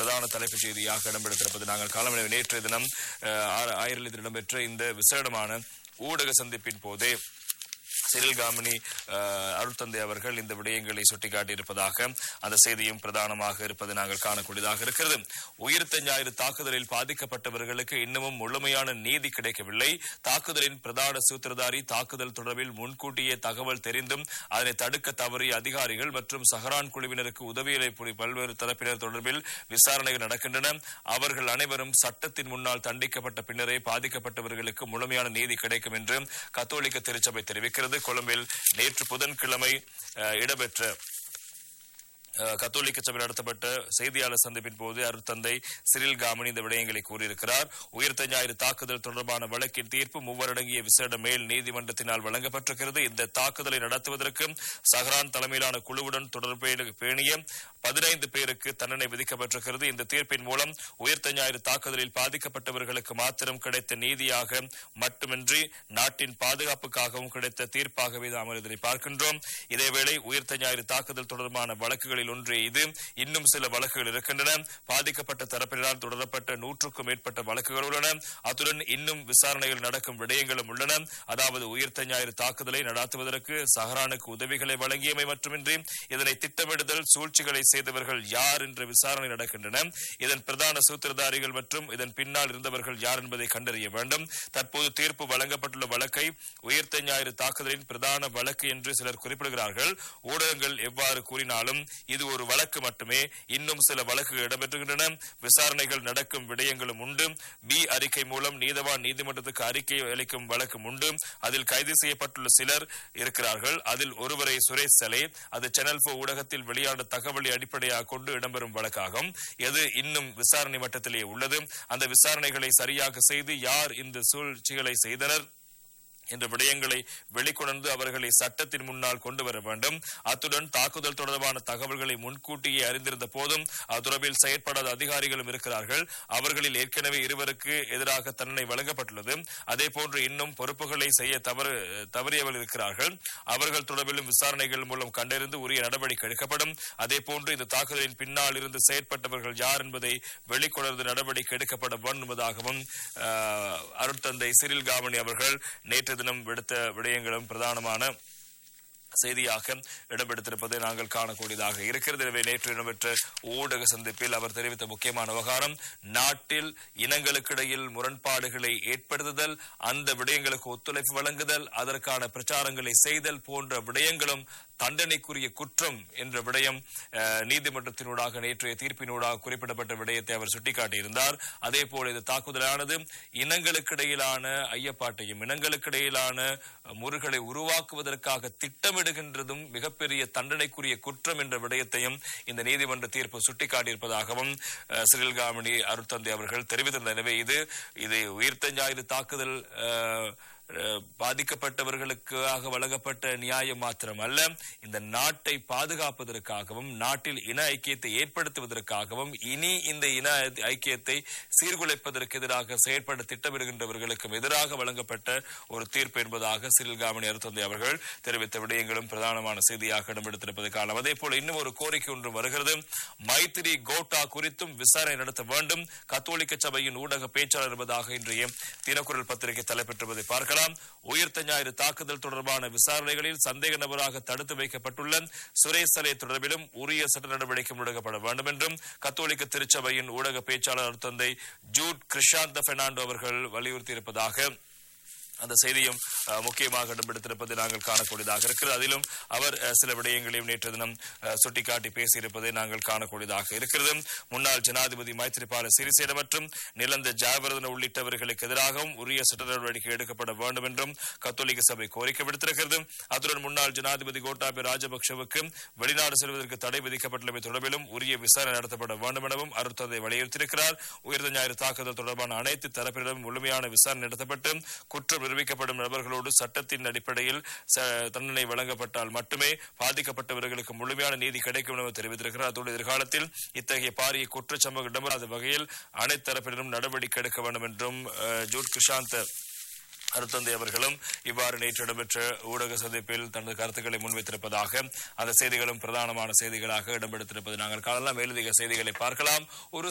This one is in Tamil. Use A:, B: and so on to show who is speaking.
A: பிரதான தலைப்புச் செய்தியாக இடம்பெடுத்திருப்பது நாங்கள் காலமளவு நேற்றைய தினம் அஹ், ஆ- ஆயிரத்தில் இடம்பெற்ற இந்த விசேடமான ஊடக சந்திப்பின் போதே சிறில் காமினி அஹ், அருட்தந்தை அவர்கள் இந்த விடயங்களை சுட்டிக்காட்டியிருப்பதாக அந்த செய்தியும் பிரதானமாக இருப்பது நாங்கள் காணக்கூடியதாக இருக்கிறது உயிர்த்த ஞாயிறு தாக்குதலில் பாதிக்கப்பட்டவர்களுக்கு இன்னமும் முழுமையான நீதி கிடைக்கவில்லை தாக்குதலின் பிரதான சூத்திரதாரி தாக்குதல் தொடர்பில் முன்கூட்டியே தகவல் தெரிந்தும் அதனை தடுக்க தவறிய அதிகாரிகள் மற்றும் சஹரான் குழுவினருக்கு உதவியலை புரி பல்வேறு தரப்பினர் தொடர்பில் விசாரணைகள் நடக்கின்றன அவர்கள் அனைவரும் சட்டத்தின் முன்னால் தண்டிக்கப்பட்ட பின்னரே பாதிக்கப்பட்டவர்களுக்கு முழுமையான நீதி கிடைக்கும் என்று கத்தோலிக்க திருச்சபை தெரிவிக்கிறது கொழும்பில் நேற்று புதன்கிழமை அஹ், இடம்பெற்ற அஹ், கத்தோலிக்க சபை நடத்தப்பட்ட செய்தியாளர் சந்திப்பின் போது அருட்தந்தை சிறில் காமனி இந்த விடயங்களை கூறியிருக்கிறார் உயிர்த்த ஞாயிறு தாக்குதல் தொடர்பான வழக்கின் தீர்ப்பு மூவரடங்கிய விசேட மேல் நீதிமன்றத்தினால் வழங்கப்பட்டிருக்கிறது இந்த தாக்குதலை நடத்துவதற்கு சஹரான் தலைமையிலான குழுவுடன் தொடர்பு பேணிய பதினைந்து பேருக்கு தண்டனை விதிக்கப்பட்டிருக்கிறது இந்த தீர்ப்பின் மூலம் உயிர்த்த ஞாயிறு தாக்குதலில் பாதிக்கப்பட்டவர்களுக்கு மாத்திரம் கிடைத்த நீதியாக மட்டுமின்றி நாட்டின் பாதுகாப்புக்காகவும் கிடைத்த தீர்ப்பாகவே நாம் இதனை பார்க்கின்றோம் இதேவேளை உயிர்த்த ஞாயிறு தாக்குதல் தொடர்பான வழக்குகளில் ஒன்று இது இன்னும் சில வழக்குகள் இருக்கின்றன பாதிக்கப்பட்ட தரப்பினரால் தொடரப்பட்ட நூற்றுக்கும் மேற்பட்ட வழக்குகள் உள்ளன அத்துடன் இன்னும் விசாரணைகள் நடக்கும் விடயங்களும் உள்ளன அதாவது உயிர்த்த ஞாயிறு தாக்குதலை நடாத்துவதற்கு சஹரானுக்கு உதவிகளை வழங்கியமை மட்டுமின்றி இதனை திட்டமிடுதல் சூழ்ச்சிகளை செய்தவர்கள் யார் என்ற விசாரணை நடக்கின்றன இதன் பிரதான சூத்திரதாரிகள் மற்றும் இதன் பின்னால் இருந்தவர்கள் யார் என்பதை கண்டறிய வேண்டும் தற்போது தீர்ப்பு வழங்கப்பட்டுள்ள வழக்கை உயிர்த்த ஞாயிறு தாக்குதலின் பிரதான வழக்கு என்று சிலர் குறிப்பிடுகிறார்கள் ஊடகங்கள் எவ்வாறு கூறினாலும் இது ஒரு வழக்கு மட்டுமே இன்னும் சில வழக்குகள் இடம்பெற்றுகின்றன விசாரணைகள் நடக்கும் விடயங்களும் உண்டு பி அறிக்கை மூலம் நீதவான் நீதிமன்றத்துக்கு அறிக்கை அளிக்கும் வழக்கும் உண்டு அதில் கைது செய்யப்பட்டுள்ள சிலர் இருக்கிறார்கள் அதில் ஒருவரை சுரேஷ் சலே அது சேனல் போ ஊடகத்தில் வெளியான தகவலை அடிப்படையாக கொண்டு இடம்பெறும் வழக்காகும் எது இன்னும் விசாரணை மட்டத்திலே உள்ளது அந்த விசாரணைகளை சரியாக செய்து யார் இந்த சூழ்ச்சிகளை செய்தனர் என்ற விடயங்களை வெளிக்கொணர்ந்து அவர்களை சட்டத்தின் முன்னால் கொண்டு வர வேண்டும் அத்துடன் தாக்குதல் தொடர்பான தகவல்களை முன்கூட்டியே அறிந்திருந்த போதும் அது தொடர்பில் செயற்படாத அதிகாரிகளும் இருக்கிறார்கள் அவர்களில் ஏற்கனவே இருவருக்கு எதிராக தண்டனை வழங்கப்பட்டுள்ளது அதே போன்று இன்னும் பொறுப்புகளை செய்ய தவறு தவறியவர்கள் இருக்கிறார்கள் அவர்கள் தொடர்பிலும் விசாரணைகள் மூலம் கண்டறிந்து உரிய நடவடிக்கை எடுக்கப்படும் அதே போன்று இந்த தாக்குதலின் பின்னால் இருந்து செயற்பட்டவர்கள் யார் என்பதை வெளிக்கொணர்ந்து நடவடிக்கை எடுக்கப்பட வேண்டும் என்பதாகவும் ஆஹ், அருட்தந்தை சிறில் காமணி அவர்கள் நேற்று தினம் விடுத்த விடயங்களும் பிரதானமான செய்தியாக இடம்பெடுத்திருப்பதை நாங்கள் காணக்கூடியதாக இருக்கிறது எனவே நேற்று இடம்பெற்ற ஊடக சந்திப்பில் அவர் தெரிவித்த முக்கியமான விவகாரம் நாட்டில் இனங்களுக்கிடையில் முரண்பாடுகளை ஏற்படுத்துதல் அந்த விடயங்களுக்கு ஒத்துழைப்பு வழங்குதல் அதற்கான பிரச்சாரங்களை செய்தல் போன்ற விடயங்களும் தண்டனைக்குரிய குற்றம் என்ற விடயம் அஹ், நீதிமன்றத்தினூடாக நேற்றைய தீர்ப்பினூடாக குறிப்பிடப்பட்ட விடயத்தை அவர் சுட்டிக்காட்டியிருந்தார் அதே போல இந்த தாக்குதலானது இனங்களுக்கிடையிலான ஐயப்பாட்டையும் இனங்களுக்கிடையிலான முறுகளை உருவாக்குவதற்காக திட்டமிடுகின்றதும் மிகப்பெரிய தண்டனைக்குரிய குற்றம் என்ற விடயத்தையும் இந்த நீதிமன்ற தீர்ப்பு சுட்டிக்காட்டியிருப்பதாகவும் அஹ், சிறில் காமணி அருட்தந்தை அவர்கள் தெரிவித்திருந்த எனவே இது இது உயிர்த்த ஞாயிறு தாக்குதல் அஹ், அஹ், பாதிக்கப்பட்டவர்களுக்காக வழங்கப்பட்ட நியாயம் மாத்திரம் அல்ல இந்த நாட்டை பாதுகாப்பதற்காகவும் நாட்டில் இன ஐக்கியத்தை ஏற்படுத்துவதற்காகவும் இனி இந்த இன ஐக்கியத்தை சீர்குலைப்பதற்கு எதிராக செயற்பட திட்டமிடுகின்றவர்களுக்கும் எதிராக வழங்கப்பட்ட ஒரு தீர்ப்பு என்பதாக சிறில்காமணி அருத்தந்தை அவர்கள் தெரிவித்த விடயங்களும் பிரதானமான செய்தியாக இடம்பெடுத்திருப்பதை காணலாம் அதே போல இன்னும் ஒரு கோரிக்கை ஒன்று வருகிறது மைத்திரி கோட்டா குறித்தும் விசாரணை நடத்த வேண்டும் கத்தோலிக்க சபையின் ஊடக பேச்சாளர் என்பதாக இன்றைய தினக்குரல் பத்திரிகை தலைப்பெற்றுவதை பார்க்கலாம் உயிர்த்த ஞாயிறு தாக்குதல் தொடர்பான விசாரணைகளில் சந்தேக நபராக தடுத்து வைக்கப்பட்டுள்ள சுரேஷ் சலே தொடர்பிலும் உரிய சட்ட நடவடிக்கை முடக்கப்பட வேண்டும் என்றும் கத்தோலிக்க திருச்சபையின் ஊடக பேச்சாளர் தந்தை ஜூட் கிருஷாந்த பெர்னாண்டோ அவர்கள் வலியுறுத்தியிருப்பதாக அந்த செய்தியும் அஹ், முக்கியமாக இடம்பெடுத்திருப்பதை நாங்கள் காணக்கூடியதாக இருக்கிறது அதிலும் அவர் அஹ், சில விடயங்களையும் நேற்று தினம் அஹ், சுட்டிக்காட்டி பேசியிருப்பதை நாங்கள் காணக்கூடியதாக இருக்கிறது முன்னாள் ஜனாதிபதி மைத்திரிபால சிறிசேன மற்றும் நிலந்த ஜாவர்தன உள்ளிட்டவர்களுக்கு எதிராகவும் உரிய சட்ட நடவடிக்கை எடுக்கப்பட வேண்டும் என்றும் கத்தோலிக்க சபை கோரிக்கை விடுத்திருக்கிறது அத்துடன் முன்னாள் ஜனாதிபதி கோட்டாபய ராஜபக்சவுக்கு வெளிநாடு செல்வதற்கு தடை விதிக்கப்பட்டுள்ளமை தொடர்பிலும் உரிய விசாரணை நடத்தப்பட வேண்டும் எனவும் அருத்ததை வலியுறுத்தியிருக்கிறார் உயர்ந்த ஞாயிறு தாக்குதல் தொடர்பான அனைத்து தரப்பினரும் முழுமையான விசாரணை நடத்தப்பட்டு குற்றம் நிரூபிக்கப்படும் நபர்களோடு சட்டத்தின் அடிப்படையில் ச- தண்டனை வழங்கப்பட்டால் மட்டுமே பாதிக்கப்பட்டவர்களுக்கு முழுமையான நீதி கிடைக்கும் என தெரிவித்திருக்கிறார் அதோடு எதிர்காலத்தில் இத்தகைய பாரிய குற்றச்சம்பவம் இடம்பெறாத வகையில் அனைத்து தரப்பினரும் நடவடிக்கை எடுக்க வேண்டும் என்றும் அஹ், ஜூட் கிருஷாந்த் அருத்தந்தை அவர்களும் இவ்வாறு நேற்று இடம்பெற்ற ஊடக சந்திப்பில் தனது கருத்துக்களை முன்வைத்திருப்பதாக அந்த செய்திகளும் பிரதானமான செய்திகளாக இடம்பெடுத்திருப்பது நாங்கள் காணலாம் மேலதிக செய்திகளை பார்க்கலாம் ஒரு